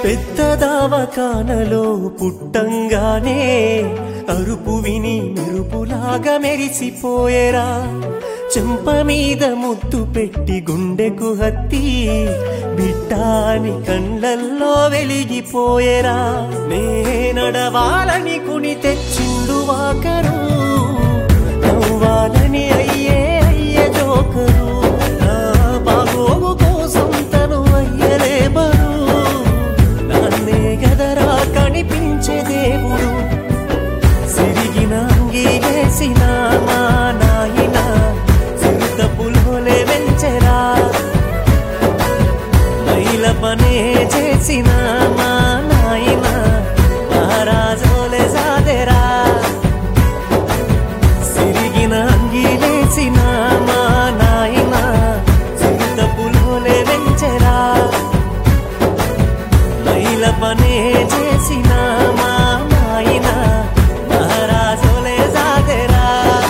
పెద్ద దావకానలో పుట్టంగానే అరుపు విని మెరుపులాగా మెరిసిపోయేరా చెంప మీద ముద్దు పెట్టి గుండెకు హత్తి బిట్టాని కళ్ళల్లో వెలిగిపోయేరా నే నడవాలని కుని తెచ్చిండు వాకరు నవ్వాలని అయ్యే అయ్యే జోకరు నా బాగోగు కోసం తను అయ్యలే బరు నన్నే గదరా కనిపించే దేవుడు సిరిగిన అంగీలేసిన మా నాయన చిరుత పులోలే వెంచెరా మైల పనే చేసిన మా నాయన మహారాజోలే సాదెరా సిరిగిన అంగీలేసిన మా నాయన చిరుత పులోలే వెంచెరా మైల పనే చేసిన మా నాయన మహారాజులే సాగరా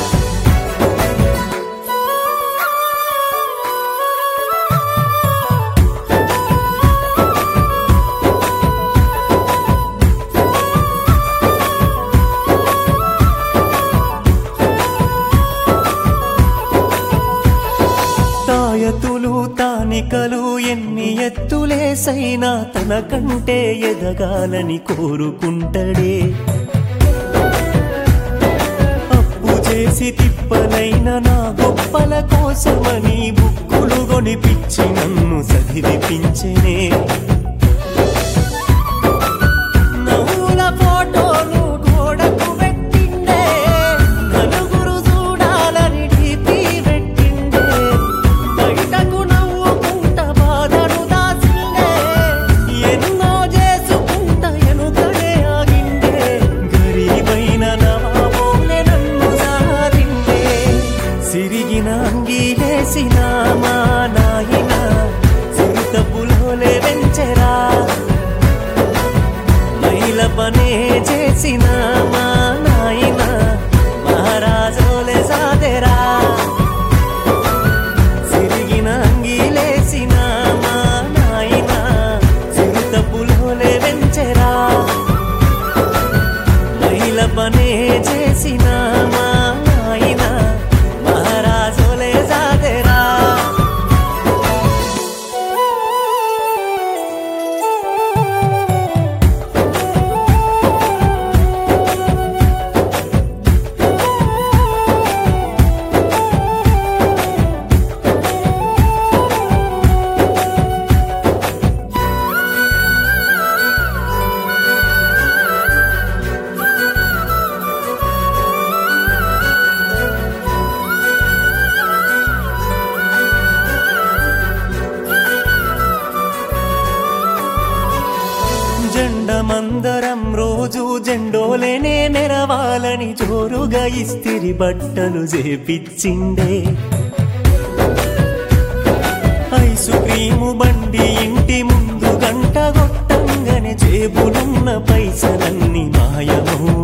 తాయతులు తానికలు ఎన్ని ఎత్తులేసైనా తన కంటే ఎదగాలని కోరుకుంటడే అప్పు చేసి తిప్పనైన నా గొప్పల కోసమని బుక్కులు కొనిపించి నన్ను చదివిపించనే నవ్వుల ఫోటోలు గోడకు పెట్టిండే నలుగురు చూడాలని డీపీ పెట్టిండే బయటకు నవ్వుకుంట బాధను దాసిండే ఎన్నో చేసుకుంట ఎనుకనే ఆగిండే గరీబైన నవాబోలే నన్ను సారిండే సిరిగిన అంగీలేసిన మా నాయన చిరుత పులోలే వెంచెరా మైల పనే చేసిన మా నాయన మహారాజోలే సాదెరా సిరిగిన అంగీలేసిన మా నాయన చిరుత పులోలే వెంచెరా మైల పనే చేసిన మా నాయన మహారాజోలే సాదెరా జెండమందరం రోజు జెండోలేనే మెరవాలని జోరుగా ఇస్తిరి బట్టలు చేపిచ్చిండే ఐసు క్రీము బండి ఇంటి ముందు గంట కొట్టంగానే జేబులున్న పైసలన్నీ మాయమవు